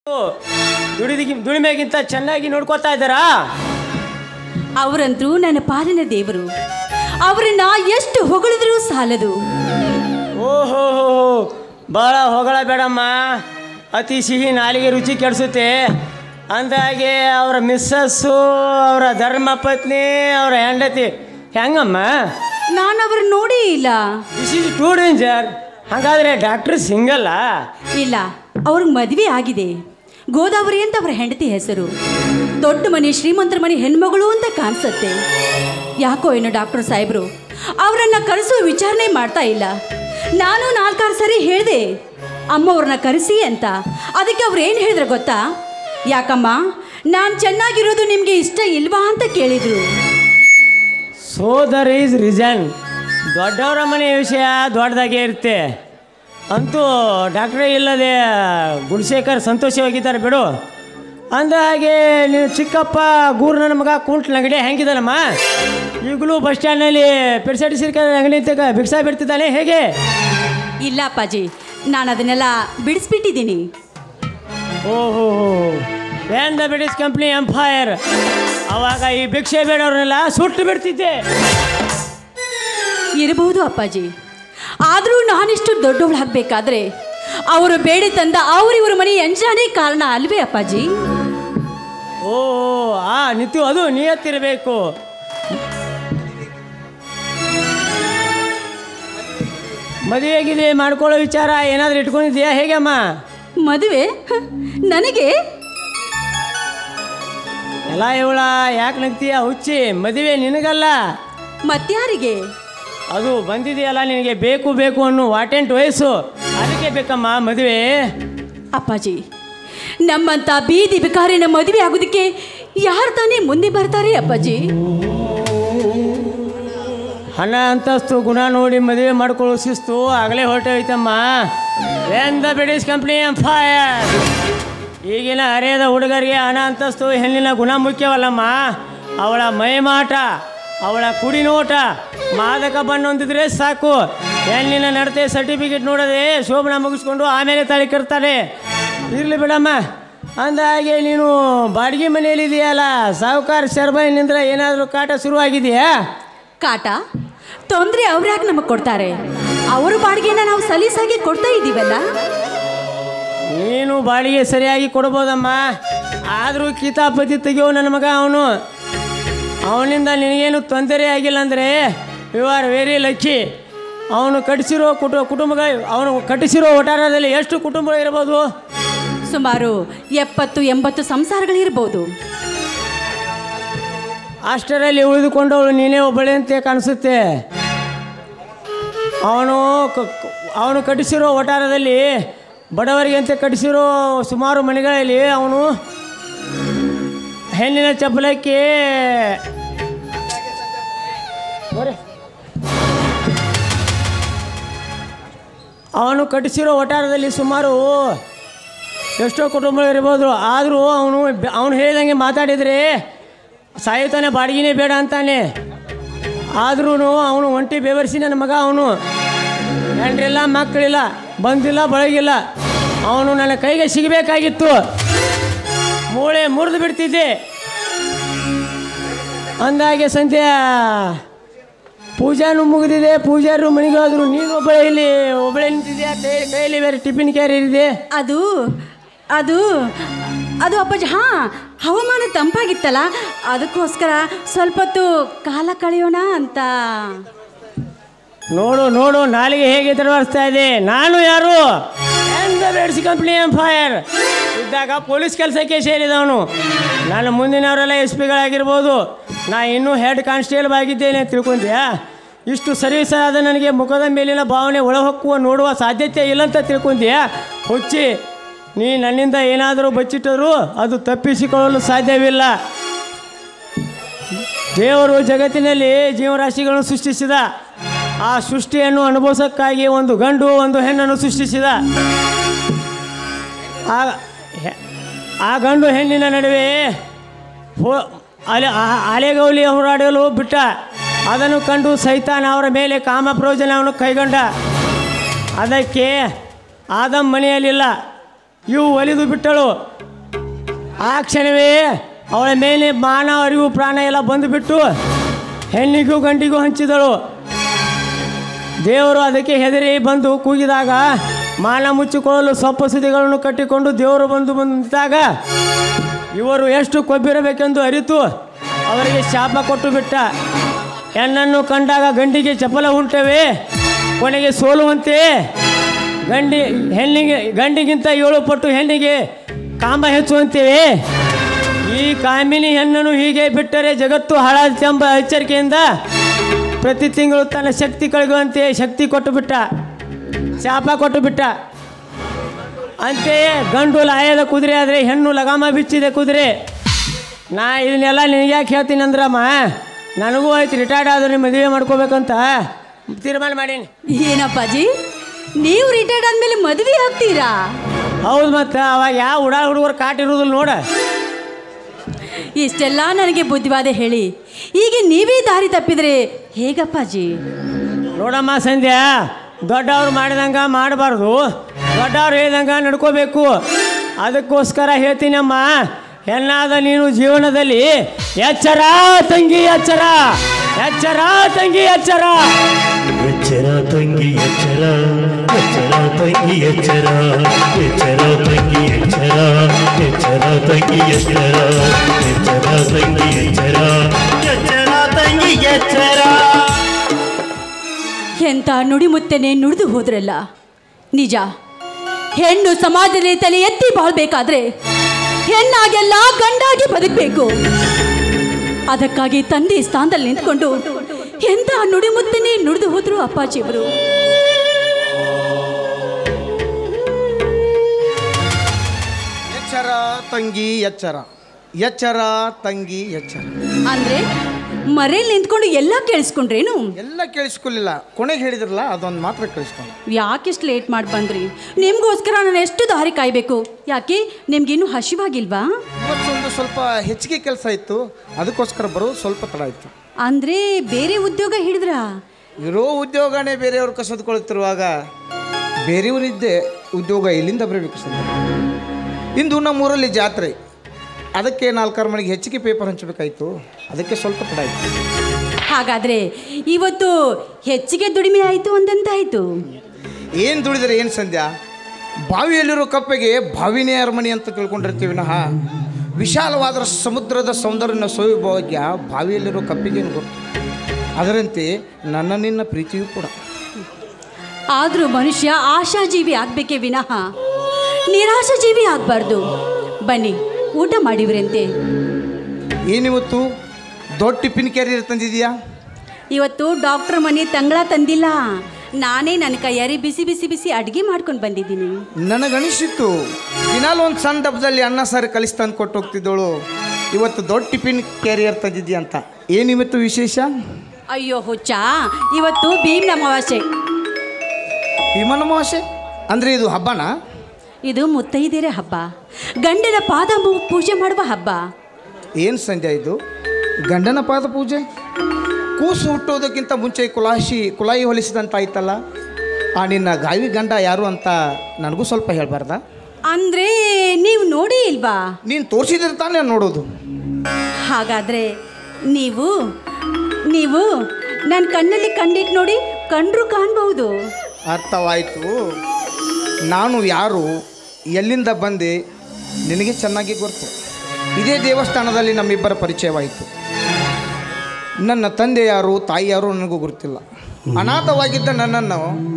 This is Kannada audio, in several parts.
ದುಡಿದಿ ದುಡಿಮೆಗಿಂತ ಚೆನ್ನಾಗಿ ನೋಡ್ಕೋತಾ ಇದ್ದಾರಾ ಅವರಂತೂ ನನ್ನ ಪಾಲಿನ ದೇವರು ಅವರನ್ನ ಎಷ್ಟು ಹೊಗಳಿದ್ರೂ ಸಾಲದು ಓಹೋ ಭಾಳ ಹೊಗಳ ಬೇಡಮ್ಮ ಅತಿ ಸಿಹಿ ನಾಲಿಗೆ ರುಚಿ ಕೆಡಿಸುತ್ತೆ ಅಂದಾಗೆ ಅವರ ಮಿಸ್ಸಸ್ಸು ಅವರ ಧರ್ಮಪತ್ನಿ ಅವರ ಹೆಂಡತಿ ಹೆಂಗಮ್ಮ ನಾನು ಅವ್ರನ್ನ ನೋಡೇ ಇಲ್ಲ ದಿಸ್ ಈಸ್ ಟೂ ಡೇಂಜರ್ ಹಾಗಾದರೆ ಡಾಕ್ಟ್ರ್ ಸಿಂಗಲ್ಲ ಇಲ್ಲ ಅವ್ರಿಗೆ ಮದುವೆ ಆಗಿದೆ ಗೋದಾವರಿ ಅಂತ ಅವರ ಹೆಂಡತಿ ಹೆಸರು ದೊಡ್ಡ ಮನೆ ಶ್ರೀಮಂತರ ಮನೆ ಹೆಣ್ಮಗಳು ಅಂತ ಕಾಣಿಸುತ್ತೆ ಯಾಕೋ ಏನೋ ಡಾಕ್ಟರ್ ಸಾಹೇಬರು ಅವರನ್ನ ಕರೆಸುವ ವಿಚಾರಣೆ ಮಾಡ್ತಾ ಇಲ್ಲ ನಾನು ನಾಲ್ಕಾರು ಸರಿ ಹೇಳಿದೆ ಅಮ್ಮವ್ರನ್ನ ಕರೆಸಿ ಅಂತ ಅದಕ್ಕೆ ಅವ್ರು ಏನು ಹೇಳಿದ್ರು ಗೊತ್ತಾ ಯಾಕಮ್ಮ ನಾನು ಚೆನ್ನಾಗಿರೋದು ನಿಮಗೆ ಇಷ್ಟ ಇಲ್ವಾ ಅಂತ ಕೇಳಿದರು ಸೋ ದರ್ ಈಸ್ ರೀಸನ್ ದೊಡ್ಡವರ ಮನೆ ವಿಷಯ ದೊಡ್ಡದಾಗೆ ಇರುತ್ತೆ ಅಂತೂ ಡಾಕ್ಟ್ರೇ ಇಲ್ಲದೆ ಗುಣಶೇಖರ್ ಸಂತೋಷವಾಗಿದ್ದಾರೆ ಬಿಡು ಅಂದ ಹಾಗೆ ನೀನು ಚಿಕ್ಕಪ್ಪ ಗೂರು ನನ್ನ ಮಗ ಕುಂಟ್ ಅಂಗಡಿ ಹೆಂಗಿದಾನಮ್ಮ ಈಗಲೂ ಬಸ್ ಸ್ಟ್ಯಾಂಡ್ನಲ್ಲಿ ಪೆರ್ಸೆಟ್ ಸಿರ್ಕ ಅಂಗಡಿ ಅಂತ ಭಿಕ್ಷಾ ಬಿಡ್ತಿದ್ದಾನೆ ಹೇಗೆ ಇಲ್ಲ ಅಪ್ಪಾಜಿ ನಾನು ಅದನ್ನೆಲ್ಲ ಬಿಡಿಸ್ಬಿಟ್ಟಿದ್ದೀನಿ ಓಹೋ when the British company empire ಅವಾಗ ಈ ಭಿಕ್ಷೆ ಬೇಡವ್ರನ್ನೆಲ್ಲ ಸುಟ್ಟು ಬಿಡ್ತಿದ್ದೆ ಇರಬಹುದು ಅಪ್ಪಾಜಿ ಆದರೂ ನಾನಿಷ್ಟು ದೊಡ್ಡವಳಾಗಬೇಕಾದ್ರೆ ಅವರು ಬೇಡಿ ತಂದ ಅವರಿವ್ರ ಮನೆ ಎಂಜಾನೇ ಕಾರಣ ಅಲ್ವೇ ಅಪ್ಪಾಜಿ ಓ ಆ ನಿತ್ಯ ಅದು ನಿಯತ್ತಿರಬೇಕು ಮದುವೆಗಿದೆ ಮಾಡ್ಕೊಳ್ಳೋ ವಿಚಾರ ಏನಾದರೂ ಇಟ್ಕೊಂಡಿದ್ಯಾ ಹೇಗಮ್ಮ ಮದುವೆ ಹ, ನನಗೆ ಎಲ್ಲ ಇವಳ ಯಾಕೆ ನಗ್ತೀಯ ಹುಚ್ಚಿ ಮದುವೆ ನಿನಗಲ್ಲ ಮತ್ಯಾರಿಗೆ ಅದು ಬಂದಿದೆಯಲ್ಲ ನಿನಗೆ ಬೇಕು ಬೇಕು ಅನ್ನೋ ವಾಟೆಂಟ್ ವಯಸ್ಸು ಅದಕ್ಕೆ ಬೇಕಮ್ಮ ಮದುವೆ ಅಪ್ಪಾಜಿ ನಮ್ಮಂತ ಬೀದಿ ಬಿಕಾರಿನ ಮದುವೆ ಆಗೋದಕ್ಕೆ ಯಾರು ತಾನೇ ಮುಂದೆ ಬರ್ತಾರೆ ಅಪ್ಪಾಜಿ ಹಣ ಅಂತಸ್ತು ಗುಣ ನೋಡಿ ಮದುವೆ ಮಾಡ್ಕೊಳ್ಳೋ ಶಿಸ್ತು ಆಗಲೇ ಹೊರಟೋಯ್ತಮ್ಮ when the British company fire ಈಗಿನ ಹರಿಯದ ಹುಡುಗರಿಗೆ ಹಣ ಅಂತಸ್ತು ಹೆಣ್ಣಿನ ಗುಣ ಮುಖ್ಯವಲ್ಲಮ್ಮ ಅವಳ ಮೈಮಾಟ ಅವಳ ಕುಡಿನೋಟ ಮಾದಕ ಬಣ್ಣ ಹೊಂದಿದ್ರೆ ಸಾಕು ಹೆಣ್ಣಿನ ನಡತೆ ಸರ್ಟಿಫಿಕೇಟ್ ನೋಡದೆ ಶೋಭನ ಮುಗಿಸ್ಕೊಂಡು ಆಮೇಲೆ ತಾಳಿ ಕಟ್ತಾರೆ ಇರಲಿ ಬಿಡಮ್ಮ ಅಂದ ಹಾಗೆ ನೀನು ಬಾಡಿಗೆ ಮನೆಯಲ್ಲಿದೆಯಲ್ಲ ಸಾಹುಕಾರ ಶರ್ಬೈನಿಂದ ಏನಾದರೂ ಕಾಟ ಶುರುವಾಗಿದೆಯಾ ಕಾಟ ತೊಂದರೆ ಅವ್ರು ಯಾಕೆ ನಮಗೆ ಕೊಡ್ತಾರೆ ಅವ್ರ ಬಾಡಿಗೆನ ನಾವು ಸಲೀಸಾಗಿ ಕೊಡ್ತಾ ಇದ್ದೀವಲ್ಲ ನೀನು ಬಾಡಿಗೆ ಸರಿಯಾಗಿ ಕೊಡ್ಬೋದಮ್ಮ ಆದರೂ ಕಿತಾಪತಿ ತೆಗಿಯೋ ನನ್ನ ಮಗ ಅವನು ಅವನಿಂದ ನಿನಗೇನು ತೊಂದರೆ ಆಗಿಲ್ಲ ಅಂದರೆ ಯು ಆರ್ ವೆರಿ ಲಕ್ಕಿ ಅವನು ಕಟ್ಟಿಸಿರೋ ಕುಟು ಕುಟುಂಬ ಅವನು ಕಟ್ಟಿಸಿರೋ ಒಟಾರದಲ್ಲಿ ಎಷ್ಟು ಕುಟುಂಬ ಇರ್ಬೋದು ಸುಮಾರು ಎಪ್ಪತ್ತು ಎಂಬತ್ತು ಸಂಸಾರಗಳಿರ್ಬೋದು ಅಷ್ಟರಲ್ಲಿ ಉಳಿದುಕೊಂಡವಳು ನೀನೇ ಒಬ್ಬಳೆ ಅಂತ ಕಾಣಿಸುತ್ತೆ ಅವನು ಕ- ಕ- ಅವನು ಕಟ್ಟಿಸಿರೋ ಒಟಾರದಲ್ಲಿ ಬಡವರಿಗೆ ಅಂತ ಕಟ್ಟಿಸಿರೋ ಸುಮಾರು ಮನೆಗಳಲ್ಲಿ ಅವನು ಹೆಣ್ಣಿನ ಚಪ್ಪಲಕ್ಕೆ ಬರೆ. ಅವನು ಕಟ್ಟಿಸಿರೋ ಒಟಾರದಲ್ಲಿ ಸುಮಾರು ಎಷ್ಟೋ ಕುಟುಂಬಗಳು ಇರ್ಬೋದು ಆದರೂ ಅವನು ಅವನು ಹೇಳಿದಂಗೆ ಮಾತಾಡಿದರೆ ಸಾಯುತ್ತಾನೆ ಬಾಡಿಗೆನೇ ಬೇಡ ಅಂತಾನೆ ಆದ್ರೂ ಅವನು ಒಂಟಿ ಬೆವರಿಸಿ ನನ್ನ ಮಗ ಅವನು ಹೆಂಡ್ರಿಲ್ಲ ಮಕ್ಕಳಿಲ್ಲ ಬಂದಿಲ್ಲ ಬಳಗಿಲ್ಲ ಅವನು ನನ್ನ ಕೈಗೆ ಸಿಗಬೇಕಾಗಿತ್ತು ಮೂಳೆ ಮುರಿದು ಬಿಡ್ತಿದ್ದೆ ಅಂದಾಗೆ ಸಂಧ್ಯಾ ಪೂಜಾನು ಮುಗಿದಿದೆ ಪೂಜಾರು ಮನೆಗೆ ಹೋದ್ರು ನೀನು ಒಬ್ಬಳೆ ಇಲ್ಲಿ ಒಬ್ಬಳೆ ನಿಂತಿದ್ಯಾ ಕೈ ಕೈಯಲ್ಲಿ ಬೇರೆ ಟಿಫಿನ್ ಕ್ಯಾರಿಯರ್ ಇದೆ ಅದು ಅದು ಅದು ಅಪ್ಪಾಜಿ ಹಾಂ ಹವಾಮಾನ ತಂಪಾಗಿತ್ತಲ್ಲ ಅದಕ್ಕೋಸ್ಕರ ಸ್ವಲ್ಪ ಹೊತ್ತು ಕಾಲ ಕಳೆಯೋಣ ಅಂತ ನೋಡು ನೋಡು ನಾಲಿಗೆ ಹೇಗೆ ತಡವರಿಸ್ತಾ ಇದೆ ನಾನು ಯಾರು ಬೆಡ್ಸ್ ಕಂಪ್ನಿ ಫೈರ್ ಇದ್ದಾಗ ಪೊಲೀಸ್ ಕೆಲಸಕ್ಕೆ ಸೇರಿದವನು ನಾನು ಮುಂದಿನವರೆಲ್ಲ ಎಸ್ ಪಿಗಳಾಗಿರ್ಬೋದು ನಾ ಇನ್ನೂ ಹೆಡ್ ಕಾನ್ಸ್ಟೇಬಲ್ ಆಗಿದ್ದೇನೆ ತಿಳ್ಕೊಂಡ್ಯಾ ಇಷ್ಟು ಸರ್ವಿಸ್ ಆದ ನನಗೆ ಮುಖದ ಮೇಲಿನ ಭಾವನೆ ಒಳಹೊಕ್ಕುವ ನೋಡುವ ಸಾಧ್ಯತೆ ಇಲ್ಲ ಅಂತ ತಿಳ್ಕೊಂಡ್ಯಾ ಹುಚ್ಚಿ ನೀ ನನ್ನಿಂದ ಏನಾದರೂ ಬಚ್ಚಿಟ್ಟರೂ ಅದು ತಪ್ಪಿಸಿಕೊಳ್ಳಲು ಸಾಧ್ಯವಿಲ್ಲ ದೇವರು ಜಗತ್ತಿನಲ್ಲಿ ಜೀವರಾಶಿಗಳನ್ನು ಸೃಷ್ಟಿಸಿದ ಆ ಸೃಷ್ಟಿಯನ್ನು ಅನುಭವಿಸೋಕ್ಕಾಗಿ ಒಂದು ಗಂಡು ಒಂದು ಹೆಣ್ಣನ್ನು ಸೃಷ್ಟಿಸಿದ ಆ ಹೆ- ಆ ಗಂಡು ಹೆಣ್ಣಿನ ನಡುವೆ ಹೋ ಅಲೆ ಆ- ಅಲೆಗೌಲಿ ಹೋರಾಡಲು ಬಿಟ್ಟ ಅದನ್ನು ಕಂಡು ಸೈತಾನ ಅವರ ಮೇಲೆ ಕಾಮ ಪ್ರಯೋಜನವನ್ನು ಕೈಗೊಂಡ ಅದಕ್ಕೆ ಆದಮ್ ಮನೆಯಲ್ಲಿಲ್ಲ ಇವು ಒಲಿದು ಬಿಟ್ಟಳು ಆ ಕ್ಷಣವೇ ಅವಳ ಮೇಲೆ ಮಾನ ಅರಿವು ಪ್ರಾಣ ಎಲ್ಲ ಬಂದುಬಿಟ್ಟು ಹೆಣ್ಣಿಗೂ ಗಂಡಿಗೂ ಹಂಚಿದಳು ದೇವರು ಅದಕ್ಕೆ ಹೆದರಿ ಬಂದು ಕೂಗಿದಾಗ ಮಾನ ಮುಚ್ಚಿಕೊಳ್ಳಲು ಸೊಪ್ಪು ಸುದ್ದಿಗಳನ್ನು ಕಟ್ಟಿಕೊಂಡು ದೇವರು ಬಂದು ಬಂದಾಗ ಇವರು ಎಷ್ಟು ಕೊಬ್ಬಿರಬೇಕೆಂದು ಅರಿತು ಅವರಿಗೆ ಶಾಪ ಕೊಟ್ಟು ಬಿಟ್ಟ ಹೆಣ್ಣನ್ನು ಕಂಡಾಗ ಗಂಡಿಗೆ ಚಪಲ ಉಂಟವೆ ಕೊನೆಗೆ ಸೋಲುವಂತೆ ಗಂಡಿ ಹೆಣ್ಣಿಗೆ ಗಂಡಿಗಿಂತ ಏಳು ಪಟ್ಟು ಹೆಣ್ಣಿಗೆ ಕಾಮ ಹೆಚ್ಚುವಂತೆಯೇ ಈ ಕಾಮಿನಿ ಹೆಣ್ಣನ್ನು ಹೀಗೆ ಬಿಟ್ಟರೆ ಜಗತ್ತು ಹಾಳಾದೆಂಬ ಎಚ್ಚರಿಕೆಯಿಂದ ಪ್ರತಿ ತಿಂಗಳು ತನ್ನ ಶಕ್ತಿ ಕಳೆಗುವಂತೆ ಶಕ್ತಿ ಕೊಟ್ಟು ಬಿಟ್ಟ ಶಾಪ ಕೊಟ್ಟು ಬಿಟ್ಟ ಅಂತೆಯೇ ಗಂಡು ಲಾಯದ ಕುದುರೆ ಆದರೆ ಹೆಣ್ಣು ಲಗಾಮ ಬಿಚ್ಚಿದೆ ಕುದುರೆ ನಾ ಇದನ್ನೆಲ್ಲ ನಿನಗೆ ಯಾಕೆ ಹೇಳ್ತೀನಿ ಅಂದ್ರಮ್ಮ ನನಗೂ ಆಯ್ತು ರಿಟೈರ್ಡ್ ಆದ್ರೆ ಮದುವೆ ಮಾಡ್ಕೋಬೇಕಂತ ತೀರ್ಮಾನ ಮಾಡೀನಿ ಏನಪ್ಪಾಜಿ ನೀವು ರಿಟೈರ್ಡ್ ಆದ್ಮೇಲೆ ಮದುವೆ ಆಗ್ತೀರಾ ಹೌದು ಮತ್ತೆ ಅವಾಗ ಯಾವ ಹುಡ ಹುಡುಗರು ಕಾಟಿರೋದಿಲ್ಲ ನೋಡ ಇಷ್ಟೆಲ್ಲ ನನಗೆ ಬುದ್ಧಿವಾದ ಹೇಳಿ ಈಗ ನೀವೇ ದಾರಿ ತಪ್ಪಿದ್ರೆ ಹೇಗಪ್ಪಾಜಿ ನೋಡಮ್ಮ ಸಂಧ್ಯಾ ದೊಡ್ಡವ್ರು ಮಾಡಿದಂಗ ಮಾಡಬಾರ್ದು ದೊಡ್ಡವ್ರು ಹೇಳ್ದಂಗ ನಡ್ಕೋಬೇಕು ಅದಕ್ಕೋಸ್ಕರ ಹೇಳ್ತೀನಮ್ಮ ಹೆಣ್ಣಾದ ನೀನು ಜೀವನದಲ್ಲಿ ಎಚ್ಚರ ತಂಗಿ ಎಚ್ಚರ ಎಚ್ಚರ ತಂಗಿ ಎಚ್ಚರ ಎಚ್ಚರ ತಂಗಿ ಎಚ್ಚರ ಎಚ್ಚರ ತಂಗಿ ಎಚ್ಚರ ಎಚ್ಚರ ತಂಗಿ ಎಚ್ಚರ ಎಚ್ಚರ ತಂಗಿ ಎಚ್ಚರ ಎಚ್ಚರ ತಂಗಿ ಎಚ್ಚರ ಎಚ್ಚರ ತಂಗಿ ಎಚ್ಚರ ಎಂತ ನುಡಿಮುತ್ತನೆ ನುಡಿದು ಹೋದ್ರಲ್ಲ ನಿಜ ಹೆಣ್ಣು ಸಮಾಜದಲ್ಲಿ ತಲೆ ಎತ್ತಿ ಬಾಳ್ಬೇಕಾದ್ರೆ ಹೆಣ್ಣಾಗೆಲ್ಲ ಗಂಡಾಗಿ ಬದುಕಬೇಕು ಅದಕ್ಕಾಗಿ ತಂದೆ ಸ್ಥಾನದಲ್ಲಿ ನಿಂತ್ಕೊಂಡು ಎಂತ ನುಡಿಮುತ್ತನೆ ನುಡಿದು ಹೋದ್ರು ಅಪ್ಪಾಜಿಯವರು ಎಚ್ಚರ ತಂಗಿ ಎಚ್ಚರ ಎಚ್ಚರ ತಂಗಿ ಎಚ್ಚರ ಅಂದ್ರೆ ಮರೇಲಿ ನಿಂತ್ಕೊಂಡು ಎಲ್ಲ ಕೇಳಿಸ್ಕೊಂಡ್ರೇನು ಎಲ್ಲ ಕೇಳಿಸ್ಕೊಳ್ಳಿಲ್ಲ ಕೊನೆಗೆ ಹೇಳಿದ್ರಲ್ಲ ಅದೊಂದು ಮಾತ್ರ ಕೇಳಿಸ್ಕೊಂಡು ಯಾಕೆಷ್ಟು ಲೇಟ್ ಮಾಡಿ ಬಂದ್ರಿ ನಿಮ್ಗೋಸ್ಕರ ನಾನು ಎಷ್ಟು ದಾರಿ ಕಾಯ್ಬೇಕು ಯಾಕೆ ನಿಮ್ಗಿನ್ನೂ ಹಸಿವಾಗಿಲ್ವಾ ಇವತ್ತೊಂದು ಸ್ವಲ್ಪ ಹೆಚ್ಚಿಗೆ ಕೆಲಸ ಇತ್ತು ಅದಕ್ಕೋಸ್ಕರ ಬರೋದು ಸ್ವಲ್ಪ ತಡ ಇತ್ತು ಅಂದ್ರೆ ಬೇರೆ ಉದ್ಯೋಗ ಹಿಡಿದ್ರಾ ಇರೋ ಉದ್ಯೋಗನೇ ಬೇರೆಯವ್ರು ಕಸದ್ಕೊಳ್ತಿರುವಾಗ ಬೇರೆಯವರಿದ್ದೆ ಉದ್ಯೋಗ ಎಲ್ಲಿಂದ ಬರಬೇಕು ಸರ್ ಇಂದು ನಮ್ಮೂರಲ್ಲಿ ಜಾತ್ರೆ ಅದಕ್ಕೆ ನಾಲ್ಕಾರು ಮನೆಗೆ ಹೆಚ್ಚಿಗೆ ಪೇಪರ್ ಹಂಚಬೇಕಾಯ್ತು ಅದಕ್ಕೆ ಸ್ವಲ್ಪ ತಡ ಇತ್ತು ಹಾಗಾದ್ರೆ ಇವತ್ತು ಹೆಚ್ಚಿಗೆ ದುಡಿಮೆ ಆಯಿತು ಅಂದಂತಾಯ್ತು ಏನು ದುಡಿದರೆ ಏನು ಸಂಧ್ಯಾ ಬಾವಿಯಲ್ಲಿರೋ ಕಪ್ಪೆಗೆ ಬಾವಿನೇ ಅರಮನೆ ಅಂತ ತಿಳ್ಕೊಂಡಿರ್ತೀವಿ ವಿನಃ ವಿಶಾಲವಾದ ಸಮುದ್ರದ ಸೌಂದರ್ಯನ ಸೌಭಾಗ್ಯ ಬಾವಿಯಲ್ಲಿರೋ ಕಪ್ಪಿಗೇನು ಗೊತ್ತು ಅದರಂತೆ ನನ್ನ ನಿನ್ನ ಪ್ರೀತಿಯೂ ಕೂಡ ಆದರೂ ಮನುಷ್ಯ ಆಶಾಜೀವಿ ಆಗಬೇಕೇ ವಿನಃ ನಿರಾಶಾಜೀವಿ ಆಗಬಾರ್ದು ಬನ್ನಿ ಊಟ ಮಾಡಿವ್ರಂತೆ ಏನಿವತ್ತು ದೊಡ್ಡ ಟಿಫಿನ್ ಕ್ಯಾರಿಯರ್ ತಂದಿದೀಯಾ ಇವತ್ತು ಡಾಕ್ಟರ್ ಮನೆ ತಂಗಳ ತಂದಿಲ್ಲ ನಾನೇ ನನ್ನ ಕೈಯಾರಿ ಬಿಸಿ ಬಿಸಿ ಬಿಸಿ ಅಡುಗೆ ಮಾಡ್ಕೊಂಡು ಬಂದಿದ್ದೀನಿ ನನಗನಿಸಿತ್ತು ದಿನಾಲು ಒಂದು ಸಣ್ಣ ಡಬ್ಬದಲ್ಲಿ ಅನ್ನ ಸಾರು ಕಲಿಸಿ ತಂದು ಕೊಟ್ಟು ಹೋಗ್ತಿದ್ದವಳು ಇವತ್ತು ದೊಡ್ಡ ಟಿಫಿನ್ ಕ್ಯಾರಿಯರ್ ತಂದಿದ್ದೀಯ ಅಂತ ಏನಿವತ್ತು ವಿಶೇಷ ಅಯ್ಯೋ ಹುಚ್ಚ ಇವತ್ತು ಭೀಮ್ ಅಮಾವಾಸ್ಯೆ ವಿಮಾನ ಮಹಾಶೆ ಅಂದರೆ ಇದು ಹಬ್ಬನಾ ಇದು ಮುತ್ತೈದೆರೆ ಹಬ್ಬ ಗಂಡನ ಪಾದ ಮು- ಪೂಜೆ ಮಾಡುವ ಹಬ್ಬ ಏನು ಸಂಧ್ಯಾ ಇದು ಗಂಡನ ಪಾದ ಪೂಜೆ ಕೂಸು ಹುಟ್ಟೋದಕ್ಕಿಂತ ಮುಂಚೆ ಕುಲಾಶಿ ಕುಲಾಯಿ ಹೊಲಿಸಿದಂತ ಆಯ್ತಲ್ಲ ಆ ನಿನ್ನ ಗಾವಿ ಗಂಡ ಯಾರು ಅಂತ ನನಗೂ ಸ್ವಲ್ಪ ಹೇಳ್ಬಾರ್ದಾ ಅಂದ್ರೆ ನೀವು ನೋಡಿ ಇಲ್ವಾ ನೀನು ತೋರಿಸಿದ್ರೆ ತಾನೇ ನೋಡೋದು ಹಾಗಾದ್ರೆ ನೀವು ನೀವು ನನ್ನ ಕಣ್ಣಲ್ಲಿ ಕಣ್ಣಿಟ್ಟು ನೋಡಿ ಕಂಡ್ರು ಕಾಣ್ಬಹುದು ಅರ್ಥವಾಯಿತು ನಾನು ಯಾರು ಎಲ್ಲಿಂದ ಬಂದೆ ನಿನಗೆ ಚೆನ್ನಾಗಿ ಗೊತ್ತು ಇದೇ ದೇವಸ್ಥಾನದಲ್ಲಿ ನಮ್ಮಿಬ್ಬರ ಪರಿಚಯವಾಯಿತು ನನ್ನ ತಂದೆ ಯಾರು ತಾಯಿ ಯಾರು ನನಗೂ ಗೊತ್ತಿಲ್ಲ ಅನಾಥವಾಗಿದ್ದ ನನ್ನನ್ನು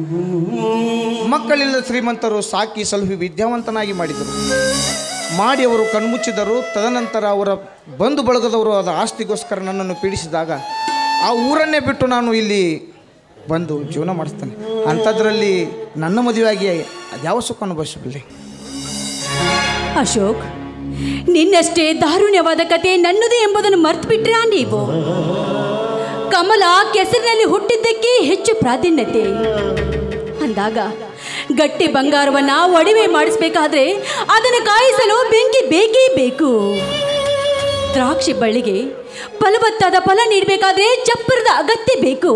ಮಕ್ಕಳಿಲ್ಲದ ಶ್ರೀಮಂತರು ಸಾಕಿ ಸಲಹಿ ವಿದ್ಯಾವಂತನಾಗಿ ಮಾಡಿದರು ಮಾಡಿ ಅವರು ಕಣ್ಮುಚ್ಚಿದರು ತದನಂತರ ಅವರ ಬಂಧು ಬಳಗದವರು ಅದರ ಆಸ್ತಿಗೋಸ್ಕರ ನನ್ನನ್ನು ಪೀಡಿಸಿದಾಗ ಆ ಊರನ್ನೇ ಬಿಟ್ಟು ನಾನು ಇಲ್ಲಿ ಬಂದು ಜೀವನ ಮಾಡಿಸ್ತೇನೆ ಅಂಥದ್ರಲ್ಲಿ ನನ್ನ ಮದುವೆಯಾಗಿ ಅದ್ಯಾವ ಸುಖ ಅನುಭವಿಸಬಲ್ಲೆ ಅಶೋಕ್ ನಿನ್ನಷ್ಟೇ ದಾರುಣ್ಯವಾದ ಕತೆ ನನ್ನದು ಎಂಬುದನ್ನು ಮರ್ತು ಬಿಟ್ರಾ ನೀವು ಕಮಲ ಕೆಸರಿನಲ್ಲಿ ಹುಟ್ಟಿದ್ದಕ್ಕೆ ಹೆಚ್ಚು ಪ್ರಾಧಾನ್ಯತೆ ಅಂದಾಗ ಗಟ್ಟಿ ಬಂಗಾರವನ್ನ ಒಡವೆ ಮಾಡಿಸ್ಬೇಕಾದ್ರೆ ಅದನ್ನು ಕಾಯಿಸಲು ಬೆಂಕಿ ಬೇಕೇ ಬೇಕು ದ್ರಾಕ್ಷಿ ಬಳ್ಳಿಗೆ ಫಲವತ್ತಾದ ಫಲ ನೀಡಬೇಕಾದ್ರೆ ಚಪ್ಪರದ ಅಗತ್ಯ ಬೇಕು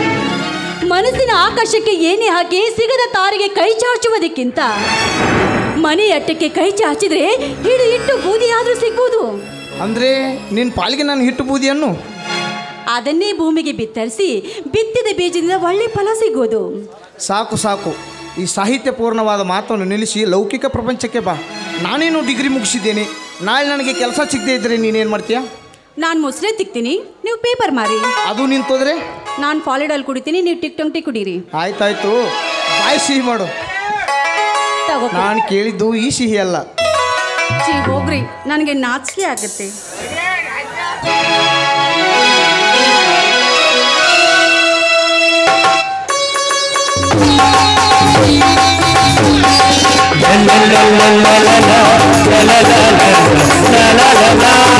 ಮನಸ್ಸಿನ ಆಕಾಶಕ್ಕೆ ಏನೇ ಹಾಕಿ ಸಿಗದ ತಾರಿಗೆ ಕೈ ಚಾಚುವುದಕ್ಕಿಂತ ಮನೆ ಅಟ್ಟಕ್ಕೆ ಕೈ ಚಾಚಿದ್ರೆ ಹಿಡು ಇಟ್ಟು ಬೂದಿ ಆದ್ರೂ ಸಿಗ್ಬೋದು ಅಂದರೆ ನಿನ್ನ ಪಾಲಿಗೆ ನಾನು ಹಿಟ್ಟು ಬೂದಿಯನ್ನು ಅದನ್ನೇ ಭೂಮಿಗೆ ಬಿತ್ತರಿಸಿ ಬಿತ್ತಿದ ಬೀಜದಿಂದ ಒಳ್ಳೆ ಫಲ ಸಿಗೋದು ಸಾಕು ಸಾಕು ಈ ಸಾಹಿತ್ಯಪೂರ್ಣವಾದ ಮಾತನ್ನು ನಿಲ್ಲಿಸಿ ಲೌಕಿಕ ಪ್ರಪಂಚಕ್ಕೆ ಬಾ ನಾನೇನು ಡಿಗ್ರಿ ಮುಗಿಸಿದ್ದೇನೆ ನಾಳೆ ನನಗೆ ಕೆಲಸ ಸಿಗದೆ ಇದ್ದರೆ ನೀನೇನು ಮಾಡ್ತೀಯಾ ನಾನು ಮೊಸರೆ ತಿಕ್ತೀನಿ ನೀವು ಪೇಪರ್ ಮಾರಿ ಅದು ನಿಂತೋದ್ರೆ ನಾನು ಫಾಲಿಡಲ್ ಕುಡಿತೀನಿ ನೀವು ಟಿಕ್ ಟಂಗ್ ಟಿ ಕುಡೀರಿ ಆಯ್ತಾಯ್ತು ಬಾಯ್ ಸಿಹಿ ಮಾಡು ತಗೋ ನಾನು ಕೇಳಿದ್ದು ಈ ಸಿಹಿ ಅಲ್ಲ ಚೀ ಹೋಗ್ರಿ ನನಗೆ ನಾಚಿಕೆ ಆಗುತ್ತೆ la la la la la la la la la la la la la